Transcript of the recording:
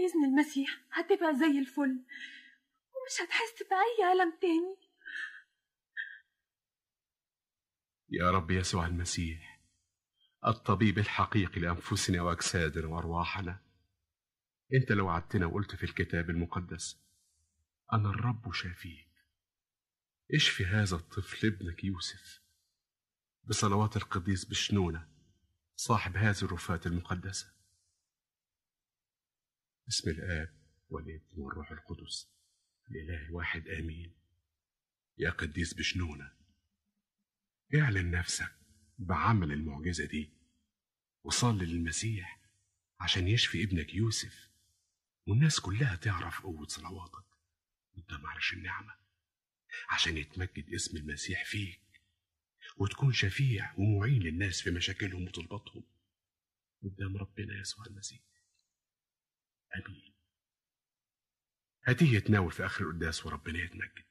بإذن المسيح هتبقى زي الفل ومش هتحس بأي ألم تاني يا رب يسوع المسيح الطبيب الحقيقي لأنفسنا وأجسادنا وأرواحنا أنت لو وعدتنا وقلت في الكتاب المقدس أنا الرب شافيك اشفي هذا الطفل ابنك يوسف بصلوات القديس بشنونة صاحب هذه الرفات المقدسة بسم الآب والابن والروح القدس الإله الواحد آمين يا قديس بشنونة اعلن نفسك بعمل المعجزة دي وصلي للمسيح عشان يشفي ابنك يوسف والناس كلها تعرف قوة صلواتك قدام عرش النعمة عشان يتمجد اسم المسيح فيك وتكون شفيع ومعين للناس في مشاكلهم وطلباتهم قدام ربنا يسوع المسيح امين هتيجي تناول في اخر القداس وربنا يتمجد